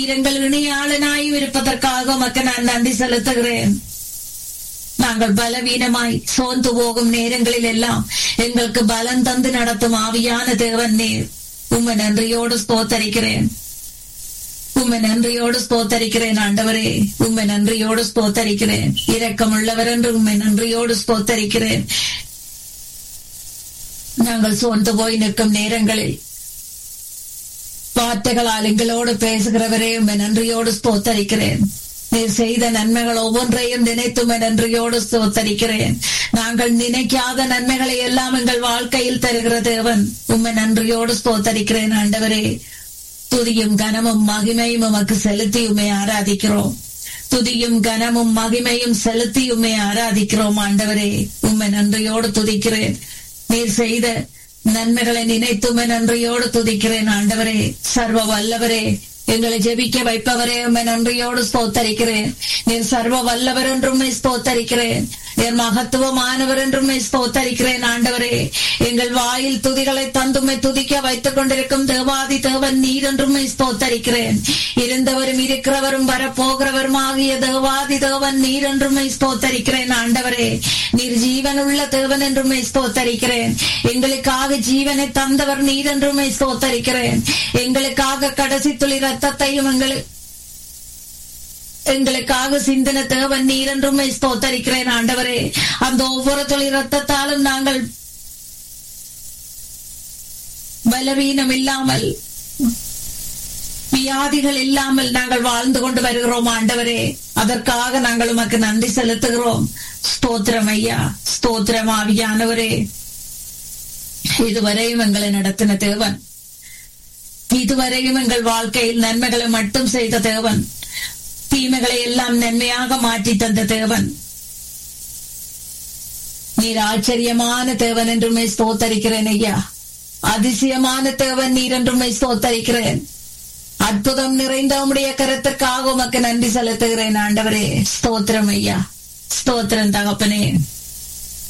நீர் எங்கள் இணையாளனாயும் இருப்பதற்காக உமக்கு நான் நன்றி செலுத்துகிறேன் நாங்கள் பலவீனமாய் சோர்ந்து போகும் நேரங்களில் எல்லாம் எங்களுக்கு பலம் தந்து நடத்தும் ஆவியான தேவன் நீர் உம்மை நன்றியோடு ஸ்தோத்தரிக்கிறேன் உம்மை நன்றியோடு ஸ்தோத்தரிக்கிறேன் ஆண்டவரே உம்மை நன்றியோடு ஸ்தோத்தரிக்கிறேன் இரக்கமுள்ளவர் என்று உம்மை நன்றியோடு ஸ்தோத்தரிக்கிறேன் நாங்கள் சோர்ந்து போய் நிற்கும் நேரங்களில் வார்த்தைகளால் எங்களோடு பேசுகிறவரே உம்மை நன்றியோடு ஸ்தோத்தரிக்கிறேன் நீர் செய்த நன்மைகள் ஒவ்வொன்றையும் நினைத்தும் நன்றியோடு ஸ்தோத்தரிக்கிறேன் நாங்கள் நினைக்காத நன்மைகளை எல்லாம் எங்கள் வாழ்க்கையில் தருகிற தேவன் உம்மை நன்றியோடு ஸ்தோத்தரிக்கிறேன் ஆண்டவரே துதியும் கனமும் மகிமையும் உமக்கு செலுத்தி உம்மை ஆராதிக்கிறோம் துதியும் கனமும் மகிமையும் செலுத்தி உம்மை ஆராதிக்கிறோம் ஆண்டவரே உம்மை நன்றியோடு துதிக்கிறேன் நீர் செய்த நன்மைகளை நினைத்துமே நன்றியோடு துதிக்கிறேன் ஆண்டவரே சர்வ வல்லவரே எங்களை ஜெபிக்க வைப்பவரே உண்மை நன்றியோடு ஸ்தோத்தரிக்கிறேன் நீர் சர்வ வல்லவர் என்றும் ஸ்தோத்தரிக்கிறேன் நீர் மகத்துவமானவர் என்றும் ஸ்தோத்தரிக்கிறேன் ஆண்டவரே எங்கள் வாயில் துதிகளை தந்துமை துதிக்க வைத்துக் கொண்டிருக்கும் தேவாதி தேவன் நீர் என்றும் ஸ்தோத்தரிக்கிறேன் இருந்தவரும் இருக்கிறவரும் வரப்போகிறவரும் ஆகிய தேவாதி தேவன் நீர் என்றும் ஸ்தோத்தரிக்கிறேன் ஆண்டவரே நீர் ஜீவனுள்ள தேவன் என்றும் ஸ்தோத்தரிக்கிறேன் எங்களுக்காக ஜீவனை தந்தவர் நீர் என்றும் ஸ்தோத்தரிக்கிறேன் எங்களுக்காக கடைசி துளி ரத்தத்தையும் எங்களுக்கு எங்களுக்காக சிந்தன தேவன் நீர் என்றும் ஸ்தோத்தரிக்கிறேன் ஆண்டவரே அந்த ஒவ்வொரு துளி ரத்தத்தாலும் நாங்கள் பலவீனம் இல்லாமல் வியாதிகள் இல்லாமல் நாங்கள் வாழ்ந்து கொண்டு வருகிறோம் ஆண்டவரே அதற்காக நாங்கள் உமக்கு நன்றி செலுத்துகிறோம் ஸ்தோத்திரம் ஐயா ஸ்தோத்திரம் ஆவியானவரே இதுவரையும் எங்களை நடத்தின தேவன் இதுவரையும் எங்கள் வாழ்க்கையில் நன்மைகளை மட்டும் செய்த தேவன் தீமைகளை எல்லாம் நன்மையாக மாற்றி தந்த தேவன் நீர் ஆச்சரியமான தேவன் என்றுமே ஸ்தோத்தரிக்கிறேன் ஐயா அதிசயமான தேவன் நீர் என்றுமே ஸ்தோத்தரிக்கிறேன் அற்புதம் நிறைந்த உம்முடைய கருத்துக்காக உமக்கு நன்றி செலுத்துகிறேன் ஆண்டவரே ஸ்தோத்திரம் ஐயா ஸ்தோத்திரம் தகப்பனே